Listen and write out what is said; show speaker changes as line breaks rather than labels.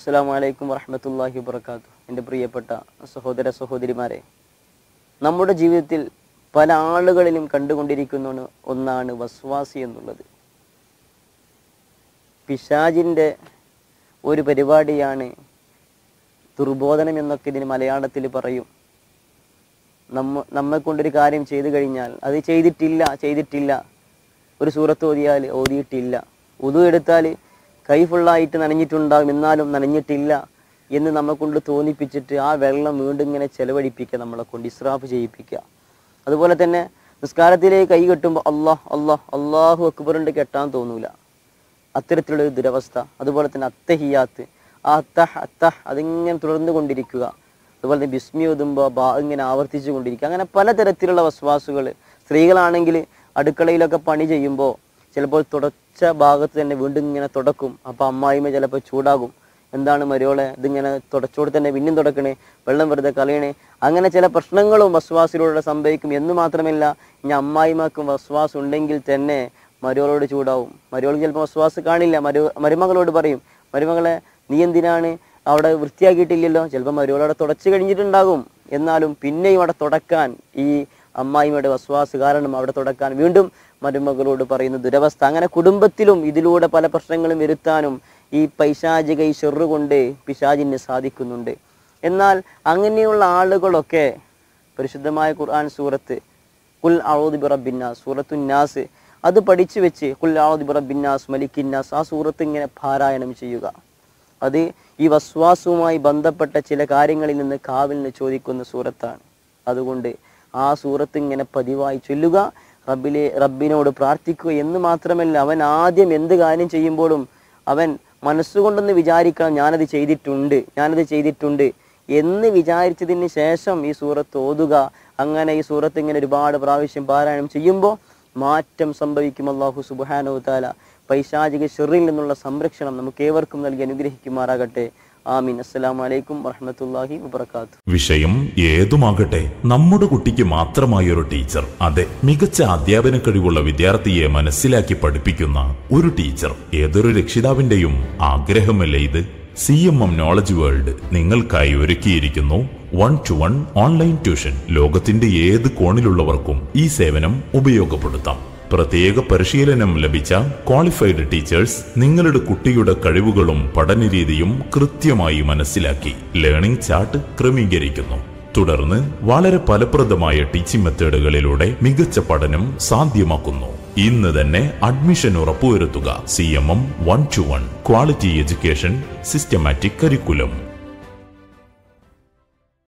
അസ്സാം വലൈക്കും വറഹമത്തല്ലാഹി വബർക്കാത്തു എൻ്റെ പ്രിയപ്പെട്ട സഹോദര സഹോദരിമാരെ നമ്മുടെ ജീവിതത്തിൽ പല ആളുകളിലും കണ്ടുകൊണ്ടിരിക്കുന്ന ഒന്നാണ് വസ്വാസി എന്നുള്ളത് പിശാജിൻ്റെ ഒരു പരിപാടിയാണ് ദുർബോധനം എന്നൊക്കെ ഇതിന് മലയാളത്തിൽ പറയും നമ്മ നമ്മെ കൊണ്ടൊരു കാര്യം ചെയ്തു കഴിഞ്ഞാൽ അത് ചെയ്തിട്ടില്ല ചെയ്തിട്ടില്ല ഒരു സൂറത്ത് ഓതിയാൽ ഓതിയിട്ടില്ല ഉതു എടുത്താൽ കൈ ഫുള്ളായിട്ട് നനഞ്ഞിട്ടുണ്ടാകും എന്നാലും നനഞ്ഞിട്ടില്ല എന്ന് നമ്മെ കൊണ്ട് തോന്നിപ്പിച്ചിട്ട് ആ വെള്ളം വീണ്ടും ഇങ്ങനെ ചെലവഴിപ്പിക്കുക നമ്മളെ കൊണ്ട് ഇസ്രാഫ് ചെയ്യിപ്പിക്കുക അതുപോലെ തന്നെ നിസ്കാരത്തിലേക്ക് കൈ കെട്ടുമ്പോൾ അള്ളാഹ് അള്ളാഹ് അള്ളാഹു അക്ബറിൻ്റെ കെട്ടാൻ തോന്നൂല അത്തരത്തിലുള്ള ഒരു ദുരവസ്ഥ അതുപോലെ തന്നെ അത്തഹിയാത്ത് ആ അത്തഹ് അത്തഹ് അതിങ്ങനെ തുടർന്നു കൊണ്ടിരിക്കുക അതുപോലെ തന്നെ ബിസ്മി ഓതുമ്പോൾ ബാ ഇങ്ങനെ ആവർത്തിച്ചു കൊണ്ടിരിക്കുക അങ്ങനെ പലതരത്തിലുള്ള വസ്വാസുകൾ സ്ത്രീകളാണെങ്കിൽ അടുക്കളയിലൊക്കെ പണി ചെയ്യുമ്പോൾ ചിലപ്പോൾ തുടച്ച ഭാഗത്ത് തന്നെ വീണ്ടും ഇങ്ങനെ തുടക്കും അപ്പോൾ അമ്മായിമ്മ ചിലപ്പോൾ ചൂടാകും എന്താണ് മരോളെ ഇതിങ്ങനെ തുടച്ചോട് തന്നെ പിന്നെയും തുടക്കണേ വെള്ളം വെറുതെ കളയണേ അങ്ങനെ ചില പ്രശ്നങ്ങളും വസ്വാസിലൂടെ സംഭവിക്കും എന്ന് മാത്രമല്ല ഇനി അമ്മായിമാർക്കും വസ്വാസ് ഉണ്ടെങ്കിൽ തന്നെ മരുമകളോട് ചൂടാവും മരുമകൾ ചിലപ്പോൾ വസ്വാസ് കാണില്ല മരു മരുമകളോട് പറയും മരുമകളെ നീ എന്തിനാണ് അവിടെ വൃത്തിയാക്കിയിട്ടില്ലല്ലോ ചിലപ്പോൾ മരുമകളവിടെ തുടച്ചു കഴിഞ്ഞിട്ടുണ്ടാകും എന്നാലും പിന്നെയും അവിടെ തുടക്കാൻ ഈ അമ്മായിമ്മയുടെ വസ്വാസ് കാരണം അവിടെ തുടക്കാൻ വീണ്ടും മരുമകളോട് പറയുന്ന ദുരവസ്ഥ അങ്ങനെ കുടുംബത്തിലും ഇതിലൂടെ പല പ്രശ്നങ്ങളും വരുത്താനും ഈ പൈശാചിക ഈ ഷെറു കൊണ്ട് പിശാചിന് സാധിക്കുന്നുണ്ട് എന്നാൽ അങ്ങനെയുള്ള ആളുകളൊക്കെ പരിശുദ്ധമായ ഖുർആൻ സൂറത്ത് കുൽ ഔദ് ബിറബിന്നാസ് സൂറത്തു നാസ് അത് പഠിച്ചു വെച്ച് കുൽ ഔദ് ബിറബിന്നാസ് മലിക്കിന്നാസ് ആ സൂറത്ത് ഇങ്ങനെ പാരായണം ചെയ്യുക അത് ഈ വസ്വാസവുമായി ബന്ധപ്പെട്ട ചില കാര്യങ്ങളിൽ നിന്ന് കാവലിന് ചോദിക്കുന്ന സൂറത്താണ് അതുകൊണ്ട് ആ സൂറത്ത് ഇങ്ങനെ പതിവായി ചൊല്ലുക റബ്ബിലെ റബ്ബിനോട് പ്രാർത്ഥിക്കുക എന്ന് മാത്രമല്ല അവൻ ആദ്യം എന്ത് കാര്യം ചെയ്യുമ്പോഴും അവൻ മനസ്സുകൊണ്ടൊന്ന് വിചാരിക്കണം ഞാനത് ചെയ്തിട്ടുണ്ട് ഞാനത് ചെയ്തിട്ടുണ്ട് എന്ന് വിചാരിച്ചതിന് ശേഷം ഈ സൂറത്ത് ഓതുക അങ്ങനെ ഈ സൂറത്ത് ഇങ്ങനെ ഒരുപാട് പ്രാവശ്യം പാരായണം ചെയ്യുമ്പോൾ മാറ്റം സംഭവിക്കും അള്ളാഹു സുബാനോ താല പൈശാചിക ഷെറിൽ നിന്നുള്ള സംരക്ഷണം നമുക്ക് ഏവർക്കും നൽകി അനുഗ്രഹിക്കുമാറാകട്ടെ ആമീൻ അസ്സലാമു അലൈക്കും വറഹമത്തല്ലാഹി വബർക്കാത്തു
വിഷയം ഏതുമാകട്ടെ നമ്മുടെ കുട്ടിക്ക് മാത്രമായ ഒരു ടീച്ചർ അതെ മികച്ച അധ്യാപന കഴിവുള്ള വിദ്യാർത്ഥിയെ മനസ്സിലാക്കി പഠിപ്പിക്കുന്ന ഒരു ടീച്ചർ ഏതൊരു രക്ഷിതാവിന്റെയും ആഗ്രഹമല്ലേ ഇത് C M M knowledge world നിങ്ങൾക്കായി ഒരുക്കിയിരിക്കുന്നു one to one online tuition ലോകത്തിന്റെ ഏത് കോണിലുള്ളവർക്കും ഈ സേവനം ഉപയോഗപ്പെടുത്താം പ്രത്യേക പരിശീലനം ലഭിച്ച ക്വാളിഫൈഡ് ടീച്ചേഴ്സ് നിങ്ങളുടെ കുട്ടിയുടെ കഴിവുകളും പഠനരീതിയും കൃത്യമായി മനസ്സിലാക്കി ലേണിംഗ് ചാർട്ട് ക്രമീകരിക്കുന്നു തുടർന്ന് വളരെ ഫലപ്രദമായ ടീച്ചിങ് മെത്തേഡുകളിലൂടെ മികച്ച പഠനം സാധ്യമാക്കുന്നു ഇന്ന് തന്നെ അഡ്മിഷൻ ഉറപ്പുവരുത്തുക C M M one to one quality education systematic curriculum